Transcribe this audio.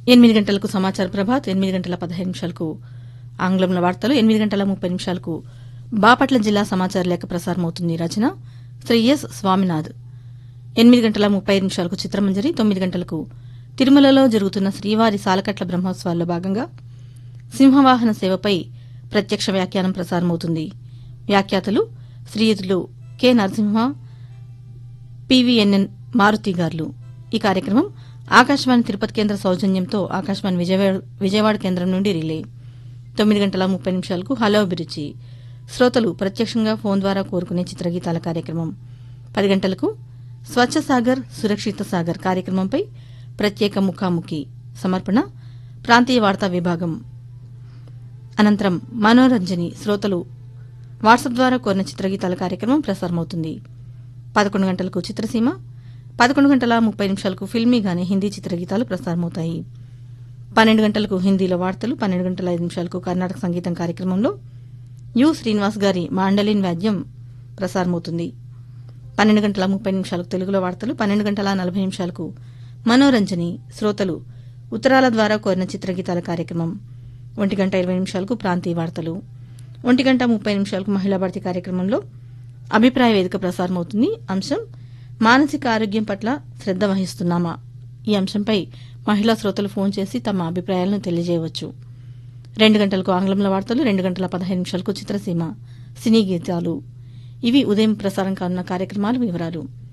ఎనిమిది గంటలకు సమాచార ప్రభాత్ ఎనిమిది గంటల పదహైదు నిమిషాలకు ఆంగ్లంలో వార్తలు ఎనిమిది గంటల ముప్పై నిమిషాలకు బాపట్ల జిల్లా సమాచార లేఖ ప్రసారమవుతుంది రచన శ్రీ ఎస్ స్వామినాథ్ ఎనిమిది గంటల ముప్పై ఐదు నిమిషాలకు చిత్రమంజరి తొమ్మిది గంటలకు తిరుమలలో జరుగుతున్న శ్రీవారి సాలకట్ల బ్రహ్మోత్సవాల్లో భాగంగా సింహవాహన సేవపై ప్రత్యక్ష వ్యాఖ్యానం ప్రసారమవుతుంది వ్యాఖ్యాతలు శ్రీయుతులు కె నరసింహ పివిఎన్ఎన్ మారుతి గార్లు ఈ కార్యక్రమం ఆకాశవాణి తిరుపతి కేంద్ర సౌజన్యంతో ఆకాశవాణి విజయవాడ విజయవాడ కేంద్రం నుండి రిలే తొమ్మిది గంటల ముప్పై నిమిషాలకు హలో అభిరుచి శ్రోతలు ప్రత్యక్షంగా ఫోన్ ద్వారా కోరుకునే చిత్రగీతాల కార్యక్రమం పది గంటలకు స్వచ్ఛ సాగర్ సురక్షిత సాగర్ కార్యక్రమంపై ప్రత్యేక ముఖాముఖి సమర్పణ ప్రాంతీయ వార్తా విభాగం అనంతరం మనోరంజని శ్రోతలు వాట్సాప్ ద్వారా కోరిన చిత్రగీతాల కార్యక్రమం ప్రసారమవుతుంది పదకొండు గంటలకు చిత్రసీమ పదకొండు గంటల ముప్పై నిమిషాలకు ఫిల్మీగానే హిందీ చిత్రగీతాలు ప్రసారమవుతాయి పన్నెండు గంటలకు హిందీలో వార్తలు పన్నెండు గంటల ఐదు నిమిషాలకు కర్ణాటక సంగీతం కార్యక్రమంలో యు శ్రీనివాస్ గారి మాండలిన్ వాద్యం ప్రసారమవుతుంది పన్నెండు గంటల ముప్పై నిమిషాలకు తెలుగులో వార్తలు పన్నెండు గంటల నలభై నిమిషాలకు మనోరంజని శ్రోతలు ఉత్తరాల ద్వారా కోరిన చిత్రగీతాల కార్యక్రమం ఒంటి గంట ఇరవై నిమిషాలకు ప్రాంతీయ వార్తలు ఒంటి గంట ముప్పై నిమిషాలకు మహిళా భారతి కార్యక్రమంలో అభిప్రాయ వేదిక ప్రసారమవుతుంది అంశం మానసిక ఆరోగ్యం పట్ల శ్రద్ధ వహిస్తున్నామా ఈ అంశంపై మహిళా శ్రోతలు ఫోన్ చేసి తమ అభిప్రాయాలను తెలియజేయవచ్చు రెండు గంటలకు ఆంగ్లంలో వార్తలు రెండు గంటల పదహైదు నిమిషాలకు చిత్రసీమ సినీ గీతాలు ఇవి ఉదయం ప్రసారం కానున్న కార్యక్రమాల వివరాలు